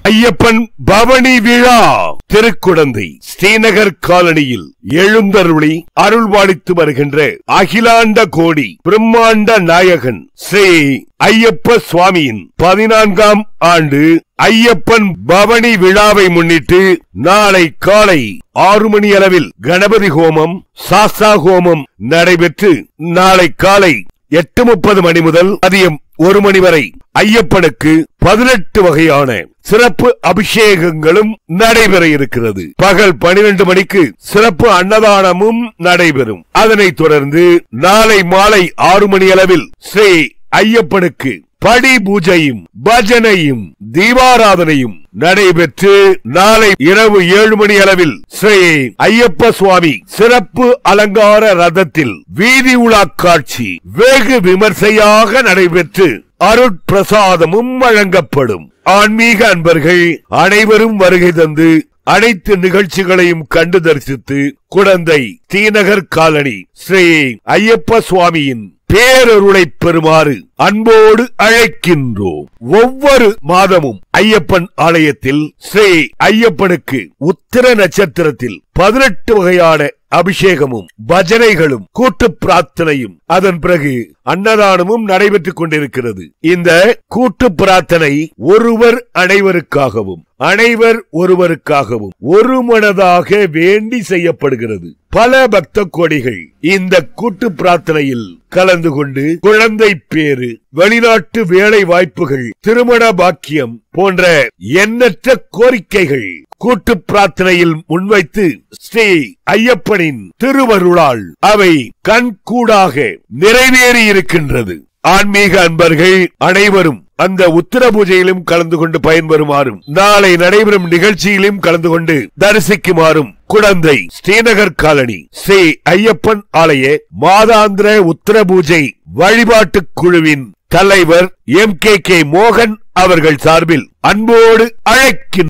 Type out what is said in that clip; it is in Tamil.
ஐயப்பன் பவனி விழா திருக்குடந்தை ஸ்ரீநகர் காலனியில் எழுந்தருளி அருள்வாளித்து வருகின்ற அகிலாண்ட கோடி பிரம்மாண்ட நாயகன் ஸ்ரீ ஐயப்ப சுவாமியின் பதினான்காம் ஆண்டு ஐயப்பன் பவனி விழாவை முன்னிட்டு நாளை காலை ஆறு மணி அளவில் கணபதி ஹோமம் சாஸ்தா ஹோமம் நடைபெற்று நாளை காலை எட்டு முப்பது மணி முதல் மதியம் ஒரு மணி வரை ஐயப்பனுக்கு பதினெட்டு வகையான சிறப்பு அபிஷேகங்களும் நடைபெற இருக்கிறது பகல் பனிரெண்டு மணிக்கு சிறப்பு அன்னதானமும் நடைபெறும் அதனைத் தொடர்ந்து நாளை மாலை ஆறு மணி அளவில் ஸ்ரீ ஐயப்பனுக்கு படி பூஜையும் பஜனையும் தீபாராதனையும் நடைபெற்று நாளை இரவு ஏழு மணி அளவில் ஸ்ரீ ஐயப்ப சுவாமி சிறப்பு அலங்கார ரதத்தில் வீதி உலா காட்சி வெகு விமர்சையாக நடைபெற்று அருட்பிரசாதமும் வழங்கப்படும் ஆன்மீக அன்பர்கள் அனைவரும் வருகை தந்து அனைத்து நிகழ்ச்சிகளையும் கண்டு தரிசித்து குடந்தை தீநகர் காலனி ஸ்ரீ ஐயப்ப சுவாமியின் பேரருளை பெறுமாறு அன்போடு அழைக்கின்றோம் ஒவ்வொரு மாதமும் ஐயப்பன் ஆலயத்தில் ஸ்ரீ ஐயப்பனுக்கு உத்திர நட்சத்திரத்தில் பதினெட்டு வகையான அபிஷேகமும் பஜனைகளும் கூட்டு பிரார்த்தனையும் அதன் பிறகு அன்னதானமும் நடைபெற்றுக் கொண்டிருக்கிறது இந்த கூட்டு பிரார்த்தனை ஒருவர் அனைவருக்காகவும் அனைவர் ஒருவருக்காகவும் ஒரு மனதாக வேண்டி செய்யப்படுகிறது பல பக்த கோடிகள் இந்த கூட்டு பிரார்த்தனையில் கலந்து கொண்டு குழந்தை பேரு வெளிநாட்டு வேலை வாய்ப்புகள் திருமண பாக்கியம் போன்ற எண்ணற்ற கோரிக்கைகள் கூட்டு பிரார்த்தனையில் முன்வைத்து ஸ்ரீ ஐயப்பனின் திருவருளால் அவை கண்கூடாக நிறைவேறி இருக்கின்றது ஆன்மீக அன்பர்கள் அனைவரும் அந்த உத்தர பூஜையிலும் கலந்து கொண்டு பயன்பெறுமாறும் நாளை நடைபெறும் நிகழ்ச்சியிலும் கலந்து கொண்டு தரிசிக்குமாறும் குடந்தை ஸ்ரீநகர் காலனி ஸ்ரீ ஐயப்பன் ஆலய மாதாந்திர உத்தர பூஜை வழிபாட்டு குழுவின் தலைவர் எம் கே கே மோகன் அவர்கள் சார்பில் அன்போடு அழைக்கின்றனர்